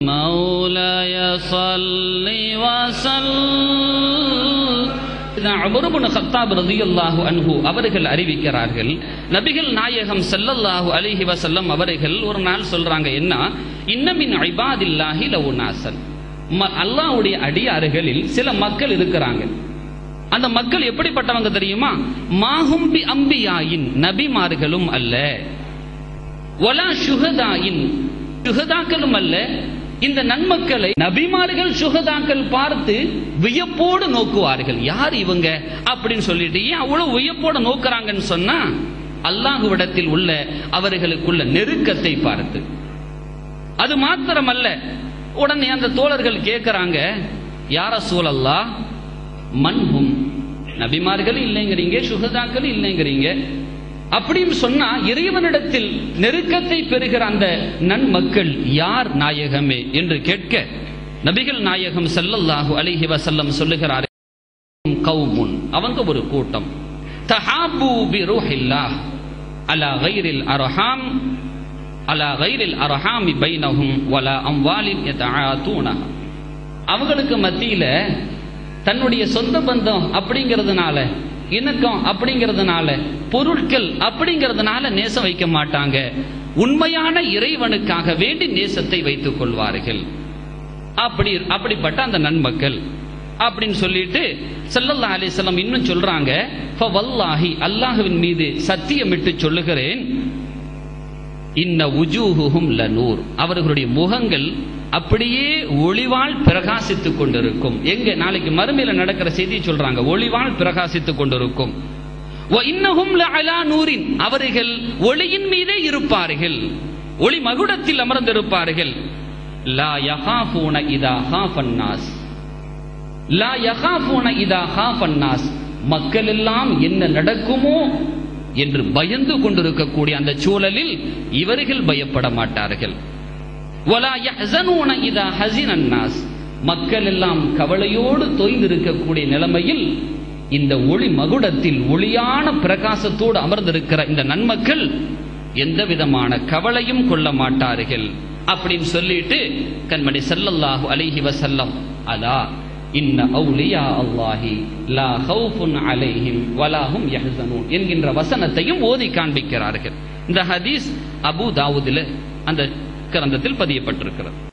مولاي صل وسلم ஹத்தாப் ரதியல்லாஹு அன்ஹு அவர்கள் அறிவிக்கிறார்கள் நபிகள் நாயகம் ஸல்லல்லாஹு அலைஹி வஸல்லம் அவர்கள் ஒரு நாள் சொல்றாங்க என்ன இன்னமின் இபாதில்லாஹி லவுனாசன் அல்லாஹ்வுடைய அடியாறுகளில் சில மக்கள் இருக்கிறாங்க அந்த மக்கள் எப்படிப்பட்டவங்க தெரியுமா மாஹும் பி அம்பியாயின் நபிமார்களும் அல்ல ஒலா சுகதாயின் சுகதாக்களும் அல்ல இந்த நன்மக்களை நபிமார்கள் சுகதாக்கள் பார்த்து வியப்போடு நோக்குவார்கள் யார் இவங்க அப்படின்னு சொல்லிட்டு ஏன் அவ்வளவு வியப்போடு நோக்குறாங்கன்னு சொன்னா அல்லாஹுவிடத்தில் உள்ள அவர்களுக்குள்ள நெருக்கத்தை பார்த்து அது மாத்திரமல்ல உடனே அந்த தோழர்கள் கேட்கிறாங்க யார சூழல்லா மண்ஹும் நபிமார்கள் இல்லைங்கிறீங்க சுகதாக்கள் இல்லைங்கிறீங்க அப்படின்னு சொன்னா இறைவனிடத்தில் நெருக்கத்தை பெறுகிற அந்த நன்மக்கள் யார் நாயகமே என்று கேட்க நபிகள் நாயகம் ஸல்லல்லாஹு அலைஹி வஸல்லம் சொல்லுகிறார் கௌமுன் அவங்க ஒரு கூட்டம் தஹாபு பி ரூஹில்லாஹ் அலா கைரில் அர்ஹாம் அலா கைரில் அர்ஹாமி பைனஹும் வலா அம்வாலின் யதஆதூனஹா அவங்களுக்கு மத்தியில தன்னுடைய சொந்த பந்தம் அப்படிங்கிறதுனால இணக்கம் அப்படிங்கிறதுனால பொருட்கள் அப்படிங்கிறதுனால நேசம் வைக்க மாட்டாங்க உண்மையான இறைவனுக்காக வேண்டி நேசத்தை வைத்துக் கொள்வார்கள் அப்படி அப்படிப்பட்ட அந்த நன்மக்கள் அப்படின்னு சொல்லிட்டு சல்லல்லா அலிஸ்லாம் இன்னும் சொல்றாங்க வல்லாஹி அல்லாஹுவின் மீது சத்தியமிட்டு சொல்லுகிறேன் இன்ன உஜூஹும் லனூர் அவர்களுடைய முகங்கள் அப்படியே ஒளிவால் பிரகாசித்துக் கொண்டிருக்கும் எங்க நாளைக்கு மறுமையில நடக்கிற செய்தி சொல்றாங்க ஒளிவால் பிரகாசித்துக் கொண்டிருக்கும் இன்னகும் அலா நூரின் அவர்கள் ஒளியின் மீதே இருப்பார்கள் ஒளி மகுடத்தில் அமர்ந்திருப்பார்கள் லா யஹாஃபூன இதா ஹாஃபன்னாஸ் லா யஹாஃபூன இதா ஹாஃபன்னாஸ் மக்கள் எல்லாம் என்ன நடக்குமோ என்று பயந்து கொண்டிருக்கக்கூடிய அந்த சூழலில் இவர்கள் பயப்பட மாட்டார்கள் மக்கள் எல்லாம் கவலையோடு தொய்ந்திருக்கக்கூடிய நிலைமையில் இந்த ஒளி மகுடத்தில் ஒளியான பிரகாசத்தோடு அமர்ந்திருக்கிற இந்த நன்மக்கள் எந்த விதமான கவலையும் கொள்ள மாட்டார்கள் அப்படின்னு சொல்லிட்டு கண்மணி செல்லல்லாஹு அலைஹி வசல்லம் அதா இன்ன அவுலியா அல்லாஹி லா ஹவுஃபுன் அலைஹிம் வலாஹும் யஹ்சனூன் என்கின்ற வசனத்தையும் ஓதி காண்பிக்கிறார்கள் இந்த ஹதீஸ் அபு தாவூதில் அந்த கிரந்தத்தில் பதியப்பட்டிருக்கிறது